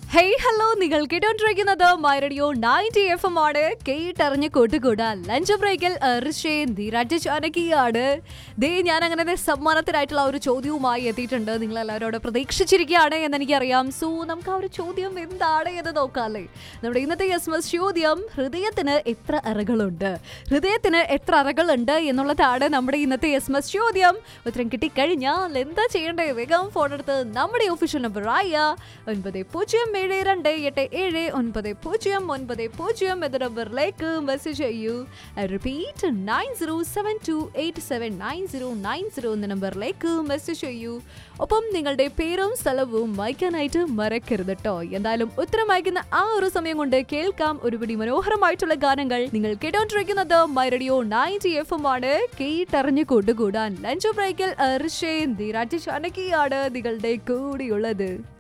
hey hello നിങ്ങൾ കേട്ടോണ്ടിരിക്കുന്നത് my radio ninety F M ആണ് കേട്ടറിഞ്ഞ് കൂട്ടുകൂടാ ലഞ്ച് ബ്രേക്കിൽ ഋഷേൻ ധീരാജ് ചാനകിയാണ് ദേ ഞാൻ അങ്ങനെ ദേ സമ്മാനത്തിനായിട്ടുള്ള ഒരു ചോദ്യവുമായി എത്തിയിട്ടുണ്ട് നിങ്ങൾ എല്ലാവരോടും പ്രതീക്ഷിച്ചിരിക്കുകയാണ് എന്ന് എനിക്കറിയാം സോ നമുക്ക് ആ ഒരു ചോദ്യം എന്താണ് എന്ന് നോക്കാല്ലേ നമ്മുടെ ഇന്നത്തെ എസ് എസ് ചോദ്യം ഹൃദയത്തിന് എത്ര അറകളുണ്ട് ഹൃദയത്തിന് എത്ര അറകളുണ്ട് എന്നുള്ളതാണ് നമ്മുടെ ഇന്നത്തെ എസ് എസ് ചോദ്യം ഉത്തരം കിട്ടിക്കഴിഞ്ഞാൽ എന്താ ചെയ്യേണ്ടത് വേഗം ഫോൺ എടുത്ത് നമ്മുടെ ഒഫീഷ്യൽ നമ്പർ ആയ ഒൻപത് പൂജ്യം ഏഴ് രണ്ട് എട്ട് ഏഴ് ഒൻപത് പൂജ്യം ഒൻപത് പൂജ്യം എന്ന നമ്പറിലേക്ക് മെസ്സേജ് ചെയ്യൂ repeat nine zero seven two eight seven nine zero nine zero എന്ന നമ്പറിലേക്ക് മെസ്സേജ് ചെയ്യൂ ഒപ്പം നിങ്ങളുടെ പേരും സ്ഥലവും വായിക്കാനായിട്ട് മറക്കരുത് കേട്ടോ എന്തായാലും ഉത്തരം വായിക്കുന്ന ആ ഒരു സമയം കൊണ്ട് കേൾക്കാം ഒരുപിടി മനോഹരമായിട്ടുള്ള ഗാനങ്ങൾ നിങ്ങൾ കേട്ടോണ്ടിരിക്കുന്നത് my radio ninety F M ആണ് കേട്ടറിഞ്ഞു കൊണ്ടുകൂടാൻ ലഞ്ച് ബ്രേക്കിൽ ഋഷേൻ ധീരാജ് ചാനകിയാണ് നിങ്ങളുടെ കൂടിയുള്ളത്